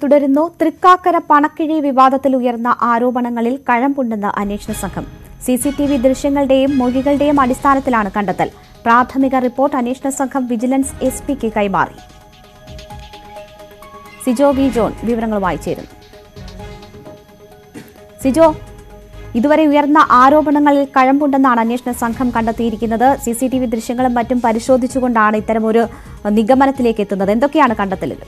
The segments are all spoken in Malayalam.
തുടരുന്നു തൃക്കാക്കര പണക്കിഴി വിവാദത്തിൽ ഉയർന്ന ആരോപണങ്ങളിൽ കഴമ്പുണ്ടെന്ന് അന്വേഷണ സംഘം സി സി ടി വി ദൃശ്യങ്ങളുടെയും മൊഴികളുടെയും അടിസ്ഥാനത്തിലാണ് കണ്ടെത്തൽ പ്രാഥമിക റിപ്പോർട്ട് അന്വേഷണ സംഘം വിജിലൻസ് എസ് പിക്ക് കൈമാറി സിജോ വി ജോൺ വിവരങ്ങളുമായി ചേരുന്നു സിജോ ഇതുവരെ ഉയർന്ന ആരോപണങ്ങളിൽ കഴമ്പുണ്ടെന്നാണ് അന്വേഷണ സംഘം കണ്ടെത്തിയിരിക്കുന്നത് സി സി ടി വി ദൃശ്യങ്ങളും മറ്റും പരിശോധിച്ചുകൊണ്ടാണ് ഇത്തരമൊരു നിഗമനത്തിലേക്ക് എത്തുന്നത് എന്തൊക്കെയാണ് കണ്ടെത്തലുകൾ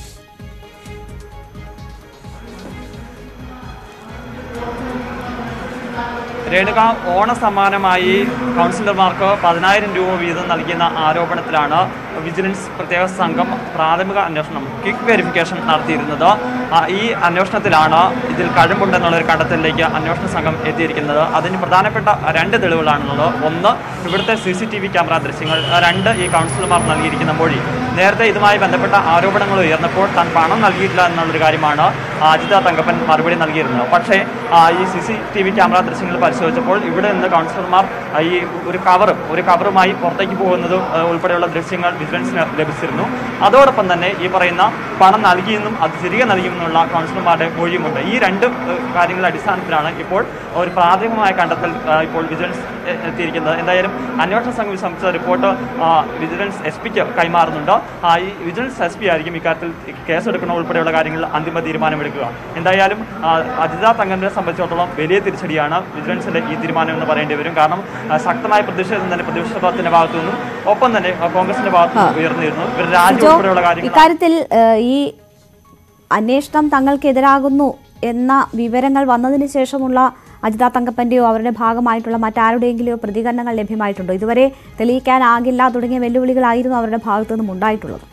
രേണുക ഓണസമ്മാനമായി കൗൺസിലർമാർക്ക് പതിനായിരം രൂപ വീതം നൽകിയെന്ന ആരോപണത്തിലാണ് വിജിലൻസ് പ്രത്യേക സംഘം പ്രാഥമിക അന്വേഷണം ക്വിക്ക് വെരിഫിക്കേഷൻ നടത്തിയിരുന്നത് ആ, ഈ അന്വേഷണത്തിലാണ് ഇതിൽ കഴമ്പുണ്ടെന്നുള്ള ഒരു കണ്ടെത്തലിലേക്ക് അന്വേഷണ സംഘം എത്തിയിരിക്കുന്നത് അതിന് പ്രധാനപ്പെട്ട രണ്ട് തെളിവുകളാണുള്ളത് ഒന്ന് ഇവിടുത്തെ C C T V camera ദൃശ്യങ്ങൾ രണ്ട് ഈ കൗൺസിലർമാർ നൽകിയിരിക്കുന്ന മൊഴി നേരത്തെ ഇതുമായി ബന്ധപ്പെട്ട ആരോപണങ്ങൾ ഉയർന്നപ്പോൾ താൻ പണം നൽകിയിട്ടില്ല എന്നുള്ളൊരു കാര്യമാണ് അജിത തങ്കപ്പൻ മറുപടി നൽകിയിരുന്നത് പക്ഷേ ആ, ഈ C C T V camera ദൃശ്യങ്ങൾ പരിശോധിച്ചപ്പോൾ ഇവിടെ നിന്ന് കൗൺസിലർമാർ ആ, ഈ ഒരു കവറും ഒരു കവറുമായി പുറത്തേക്ക് പോകുന്നതും ആ, ഉൾപ്പെടെയുള്ള ദൃശ്യങ്ങൾ വിജിലൻസിന് ലഭിച്ചിരുന്നു അതോടൊപ്പം തന്നെ ഈ പറയുന്ന പണം നൽകിയെന്നും അത് തിരികെ നൽകിയെന്നുള്ള കൗൺസിലർമാരുടെ മൊഴിയുമുണ്ട് ഈ രണ്ട് ഏഹ്, കാര്യങ്ങളുടെ അടിസ്ഥാനത്തിലാണ് ഇപ്പോൾ ഒരു പ്രാഥമികമായ കണ്ടെത്തൽ ആ, ഇപ്പോൾ വിജിലൻസ് എ- എത്തിയിരിക്കുന്നത് എന്തായാലും അന്വേഷണ സംഘം സംബന്ധിച്ച റിപ്പോർട്ട് ആ, വിജിലൻസ് എസ് പിക്ക് കൈമാറുന്നുണ്ട് ആ, ഈ വിജിലൻസ് എസ് പി ആയിരിക്കും ഇക്കാര്യത്തിൽ കേസെടുക്കണ ഉൾപ്പെടെയുള്ള കാര്യങ്ങളിൽ അന്തിമ തീരുമാനമെടുക്കുക എന്തായാലും ആ, അജിത തങ്കമ്മനെ സംബന്ധിച്ചിടത്തോളം വലിയ തിരിച്ചടിയാണ് വിജിലൻസിന്റെ ഈ തീരുമാനം എന്ന് പറയേണ്ടി വരും കാരണം ആ, ശക്തമായ പ്രതിഷേധം തന്നെ പ്രതിപക്ഷത്തിന്റെ ഭാഗത്തു നിന്നും ഒപ്പം തന്നെ ആ, കോൺഗ്രസിന്റെ ഭാഗത്തു നിന്നും ഉയർന്നിരുന്നു ഇവർ രാജ്യം സിജോ ഉൾപ്പെടെയുള്ള കാര്യങ്ങൾ ഇക്കാര്യത്തിൽ ഏഹ്, ഈ അന്വേഷണം തങ്ങൾക്കെതിരാകുന്നു എന്ന വിവരങ്ങൾ വന്നതിന് ശേഷമുള്ള അജിത തങ്കപ്പന്റെയോ അവരുടെ ഭാഗമായിട്ടുള്ള മറ്റാരുടെയെങ്കിലോ പ്രതികരണങ്ങൾ ലഭ്യമായിട്ടുണ്ടോ ഇതുവരെ തെളിയിക്കാനാകില്ല തുടങ്ങിയ വെല്ലുവിളികളായിരുന്നു അവരുടെ ഭാഗത്തു നിന്നും ഉണ്ടായിട്ടുള്ളത്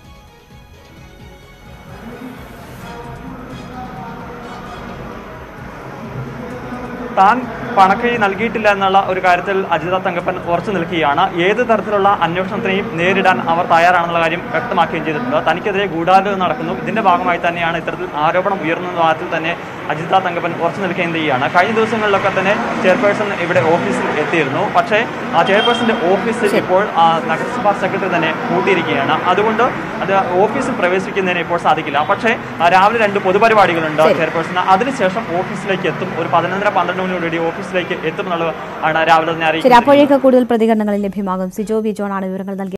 താൻ പണക്കിഴി നൽകിയിട്ടില്ല എന്നുള്ള ഒരു കാര്യത്തിൽ അജിത തങ്കപ്പൻ ഉറച്ചു നിൽക്കുകയാണ് ഏത് തരത്തിലുള്ള അന്വേഷണത്തിനെയും നേരിടാൻ അവർ തയ്യാറാണെന്നുള്ള കാര്യം വ്യക്തമാക്കുകയും ചെയ്തിട്ടുണ്ട് തനിക്കെതിരെ ഗൂഢാലോചന നടക്കുന്നു ഇതിന്റെ ഭാഗമായി തന്നെയാണ് ഇത്തരത്തിൽ ആരോപണം ഉയർന്ന കാര്യത്തിൽ തന്നെ അജിത തങ്കപ്പൻ ഉറച്ചു നിൽക്കുകയും ചെയ്യുകയാണ് കഴിഞ്ഞ ദിവസങ്ങളിലൊക്കെ തന്നെ ചെയർപേഴ്സൺ ഇവിടെ ഓഫീസിൽ എത്തിയിരുന്നു പക്ഷേ ആ ചെയർപേഴ്സന്റെ ഓഫീസിൽ ഇപ്പോൾ ആ, നഗരസഭാ സെക്രട്ടറി തന്നെ കൂട്ടിയിരിക്കുകയാണ് അതുകൊണ്ട് അത് ഓഫീസിൽ പ്രവേശിക്കുന്നതിന് ഇപ്പോൾ സാധിക്കില്ല പക്ഷേ ആ, രാവിലെ രണ്ട് പൊതുപരിപാടികളുണ്ട് ചെയർപേഴ്സൺ അതിനുശേഷം ഓഫീസിലേക്ക് എത്തും ഒരു പതിനൊന്നര പന്ത്രണ്ട് മണിയോടുകൂടി ഓഫീസിലേക്ക് എത്തും എന്നുള്ളത് ആണ് രാവിലെ തന്നെ ശരി അറിയിക്കുന്നത് അപ്പോഴേക്ക് കൂടുതൽ പ്രതികരണങ്ങൾ ലഭ്യമാകും സിജോ ബി ജോൺ ആണ് വിവരങ്ങൾ നൽകിയത്